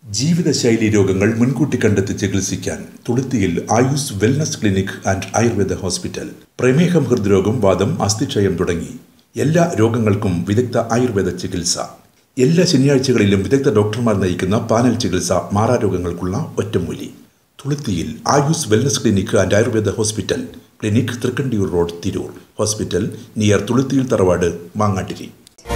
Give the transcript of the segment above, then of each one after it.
ജീവിതശൈലി രോഗങ്ങൾ മുൻകൂട്ടി കണ്ടെത്തി ചികിത്സിക്കാൻ Thuluthiyil Ayus wellness clinic and Ayurveda hospital പ്രമേഹം ഹൃദ്രോഗം വാദം അസ്ഥിക്ഷയം തുടങ്ങി എല്ലാ രോഗങ്ങൾക്കും വിദഗ്ധ ആയുർവേദ ചികിത്സ എല്ലാ ശനിയാഴ്ചകളിലും വിദഗ്ധ ഡോക്ടർമാർ നയിക്കുന്ന പാനൽ ചികിത്സ മാറാരോഗങ്ങൾക്കുള്ള ഒറ്റമൂലി Thuluthiyil Ayus wellness clinic and Ayurveda hospital clinic Thrikkandiyur road Tirur hospital near Thuluthiyil തറവാട് മാങ്ങാട്ടിരി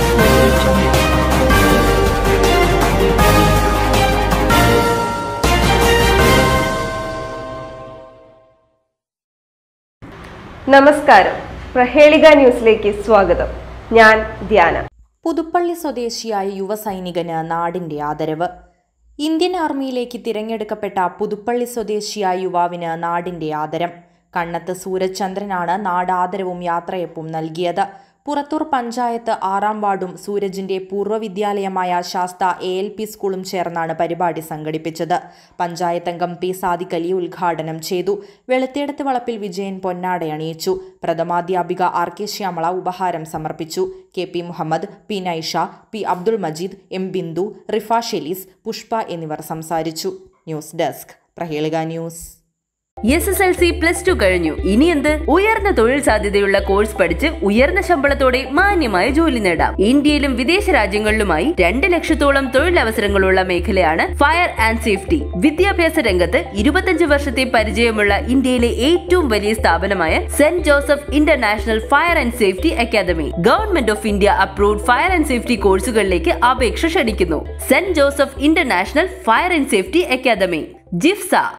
നമസ്കാരം പ്രഹേളിക ന്യൂസിലേക്ക് സ്വാഗതം ഞാൻ ധ്യാന പുതുപ്പള്ളി സ്വദേശിയായ യുവസൈനികന് നാടിന്റെ ആദരവ് ഇന്ത്യൻ ആർമിയിലേക്ക് തിരഞ്ഞെടുക്കപ്പെട്ട പുതുപ്പള്ളി സ്വദേശിയായ യുവാവിന് നാടിന്റെ ആദരം കണ്ണത്ത് സൂരജ് നാട് ആദരവും യാത്രയപ്പും നൽകിയത് പുറത്തൂർ പഞ്ചായത്ത് ആറാം വാർഡും സൂരജിന്റെ പൂർവ്വ വിദ്യാലയമായ ശാസ്ത എ എൽ പി സ്കൂളും ചേർന്നാണ് പരിപാടി സംഘടിപ്പിച്ചത് പഞ്ചായത്ത് അംഗം പി സാദിഖ് അലി ഉദ്ഘാടനം ചെയ്തു വെളുത്തേടത്ത് വളപ്പിൽ വിജയൻ പൊന്നാട അണിയിച്ചു പ്രഥമാധ്യാപിക ആർ കെ ശ്യാമള ഉപഹാരം സമർപ്പിച്ചു K P Muhammad P Naisha P Abdul Majeed M Bindu Rifa Shelees Pushpa എന്നിവർ സംസാരിച്ചു ന്യൂസ് ഡെസ്ക് പ്രഹേളിക news S S L C plus two കഴിഞ്ഞു ഇനി എന്ത് ഉയർന്ന തൊഴിൽ സാധ്യതയുള്ള കോഴ്സ് പഠിച്ച് ഉയർന്ന ശമ്പളത്തോടെ മാന്യമായ ജോലി നേടാം ഇന്ത്യയിലും വിദേശ രാജ്യങ്ങളിലുമായി രണ്ട് ലക്ഷത്തോളം തൊഴിലവസരങ്ങളുള്ള മേഖലയാണ് ഫയർ ആൻഡ് സേഫ്റ്റി വിദ്യാഭ്യാസ രംഗത്ത് ഇരുപത്തഞ്ച് വർഷത്തെ പരിചയമുള്ള ഇന്ത്യയിലെ ഏറ്റവും വലിയ സ്ഥാപനമായ സെന്റ് Joseph international fire and safety academy government of India approved fire and safety കോഴ്സുകളിലേക്ക് അപേക്ഷ ക്ഷണിക്കുന്നു സെന്റ് Joseph international fire and safety academy ജിഫ്സ